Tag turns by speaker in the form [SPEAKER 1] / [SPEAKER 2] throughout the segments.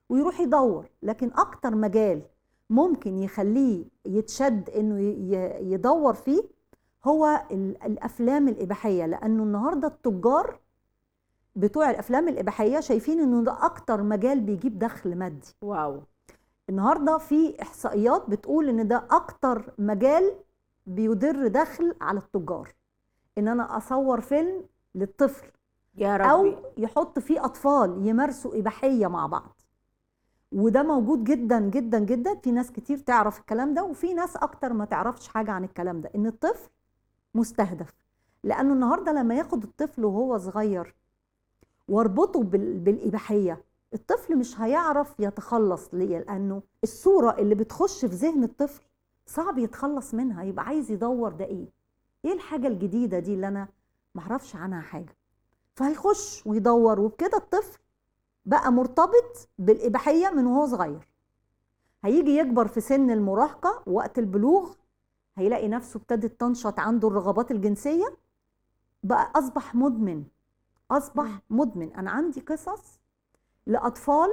[SPEAKER 1] ويروح يدور لكن اكتر مجال ممكن يخليه يتشد انه ي- يدور فيه هو ال- الافلام الاباحيه لانه النهارده التجار بتوع الافلام الاباحيه شايفين انه ده اكتر مجال بيجيب دخل مادي
[SPEAKER 2] واو
[SPEAKER 1] النهارده في احصائيات بتقول ان ده اكتر مجال بيدر دخل على التجار ان انا اصور فيلم للطفل
[SPEAKER 2] يا
[SPEAKER 1] او
[SPEAKER 2] ربي
[SPEAKER 1] يحط فيه اطفال يمارسوا اباحيه مع بعض وده موجود جدا جدا جدا في ناس كتير تعرف الكلام ده وفي ناس اكتر ما تعرفش حاجه عن الكلام ده ان الطفل مستهدف لانه النهارده لما ياخد الطفل وهو صغير واربطه بال- بالاباحيه الطفل مش هيعرف يتخلص ليه لانه الصوره اللي بتخش في ذهن الطفل صعب يتخلص منها يبقى عايز يدور ده ايه ايه الحاجه الجديده دي اللي انا معرفش عنها حاجه فهيخش ويدور وبكده الطفل بقى مرتبط بالإباحية من وهو صغير هيجي يكبر في سن المراهقة وقت البلوغ هيلاقي نفسه ابتدت تنشط عنده الرغبات الجنسية بقى أصبح مدمن أصبح مدمن أنا عندي قصص لأطفال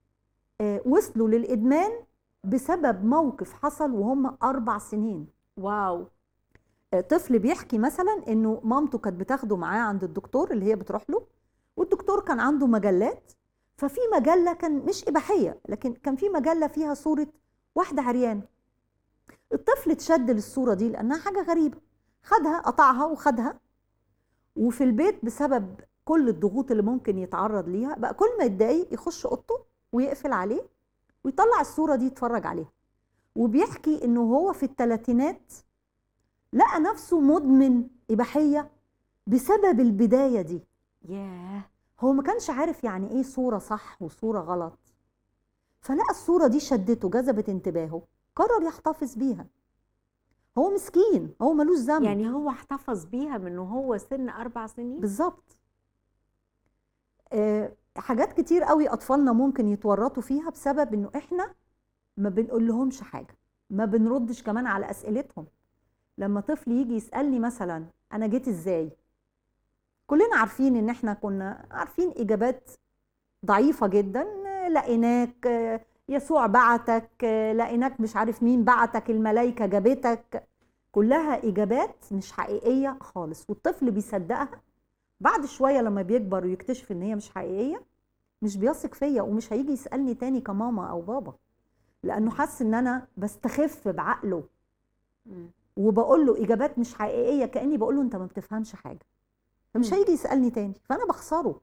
[SPEAKER 1] آه، وصلوا للإدمان بسبب موقف حصل وهم أربع سنين
[SPEAKER 2] واو
[SPEAKER 1] آه، طفل بيحكي مثلا انه مامته كانت بتاخده معاه عند الدكتور اللي هي بتروح له والدكتور كان عنده مجلات ففي مجله كان مش اباحيه لكن كان في مجله فيها صوره واحده عريانه الطفل اتشد للصوره دي لانها حاجه غريبه خدها قطعها وخدها وفي البيت بسبب كل الضغوط اللي ممكن يتعرض ليها بقى كل ما يتضايق يخش اوضته ويقفل عليه ويطلع الصوره دي يتفرج عليها وبيحكي انه هو في الثلاثينات لقى نفسه مدمن إباحية بسبب البداية دي
[SPEAKER 2] ياه
[SPEAKER 1] هو ما كانش عارف يعني إيه صورة صح وصورة غلط فلقى الصورة دي شدته جذبت انتباهه قرر يحتفظ بيها هو مسكين هو ملوش ذنب
[SPEAKER 2] يعني هو احتفظ بيها من وهو سن اربع سنين
[SPEAKER 1] بالظبط آه، حاجات كتير قوي اطفالنا ممكن يتورطوا فيها بسبب انه احنا ما بنقول لهمش حاجه ما بنردش كمان على اسئلتهم لما طفل يجي يسالني مثلا انا جيت ازاي كلنا عارفين ان احنا كنا عارفين اجابات ضعيفه جدا آه، لقيناك آه، يسوع بعتك آه، لقيناك مش عارف مين بعتك الملائكه جابتك كلها اجابات مش حقيقيه خالص والطفل بيصدقها بعد شويه لما بيكبر ويكتشف ان هي مش حقيقيه مش بيثق فيا ومش هيجي يسالني تاني كماما او بابا لانه حس ان انا بستخف بعقله
[SPEAKER 2] مم.
[SPEAKER 1] وبقول له اجابات مش حقيقيه كاني بقول له انت ما بتفهمش حاجه فمش
[SPEAKER 2] مم.
[SPEAKER 1] هيجي يسالني تاني فانا بخسره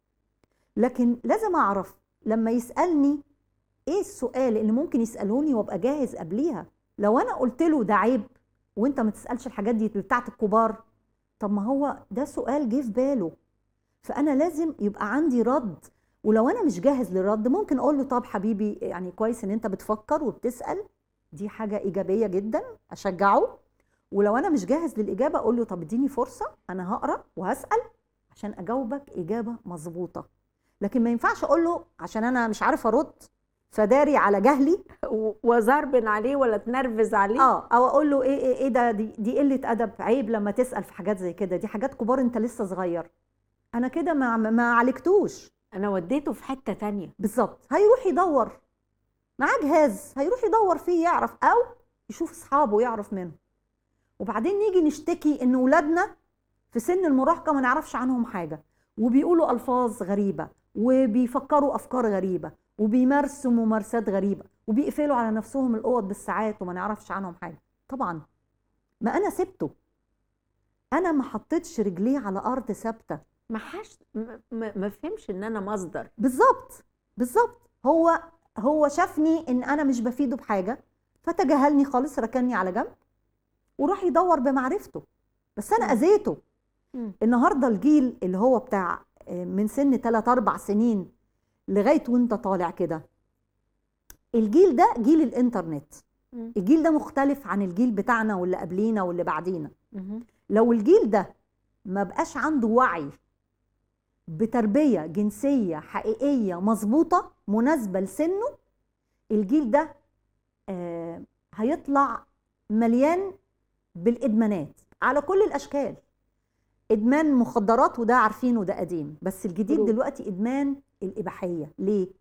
[SPEAKER 1] لكن لازم اعرف لما يسالني ايه السؤال اللي ممكن يسالوني وابقى جاهز قبليها لو انا قلت له ده عيب وانت ما تسالش الحاجات دي بتاعت الكبار طب ما هو ده سؤال جه في باله فانا لازم يبقى عندي رد ولو انا مش جاهز للرد ممكن اقول له طب حبيبي يعني كويس ان انت بتفكر وبتسال دي حاجه ايجابيه جدا اشجعه ولو انا مش جاهز للاجابه اقول له طب اديني فرصه انا هقرا وهسال عشان اجاوبك اجابه مظبوطه لكن ما ينفعش اقول له عشان انا مش عارف ارد فداري على جهلي
[SPEAKER 2] و- وزربن عليه ولا تنرفز عليه
[SPEAKER 1] اه او اقول له ايه ايه, إيه ده دي, دي قله ادب عيب لما تسال في حاجات زي كده دي حاجات كبار انت لسه صغير انا كده ما ما عالجتوش
[SPEAKER 2] انا وديته في حته تانية
[SPEAKER 1] بالظبط هيروح يدور معاه جهاز هيروح يدور فيه يعرف او يشوف اصحابه يعرف منهم وبعدين نيجي نشتكي ان ولادنا في سن المراهقه ما نعرفش عنهم حاجه وبيقولوا الفاظ غريبه وبيفكروا افكار غريبه وبيمارسوا ممارسات غريبه وبيقفلوا على نفسهم الاوض بالساعات وما نعرفش عنهم حاجه طبعا ما انا سبته انا ما حطيتش رجليه على ارض ثابته
[SPEAKER 2] ما حش ما, ما ما فهمش ان انا مصدر
[SPEAKER 1] بالظبط بالظبط هو هو شافني ان انا مش بفيده بحاجه فتجاهلني خالص ركني على جنب وراح يدور بمعرفته بس انا
[SPEAKER 2] مم.
[SPEAKER 1] اذيته
[SPEAKER 2] مم.
[SPEAKER 1] النهارده الجيل اللي هو بتاع آه، من سن 3 4 سنين لغايه وانت طالع كده الجيل ده جيل الانترنت
[SPEAKER 2] مم.
[SPEAKER 1] الجيل ده مختلف عن الجيل بتاعنا واللي قبلينا واللي بعدينا
[SPEAKER 2] مهم.
[SPEAKER 1] لو الجيل ده ما بقاش عنده وعي بتربية جنسية حقيقية مظبوطة مناسبة لسنه الجيل ده آه هيطلع مليان بالإدمانات على كل الأشكال إدمان مخدرات وده عارفينه ده قديم بس الجديد
[SPEAKER 2] خروج.
[SPEAKER 1] دلوقتي إدمان الإباحية ليه؟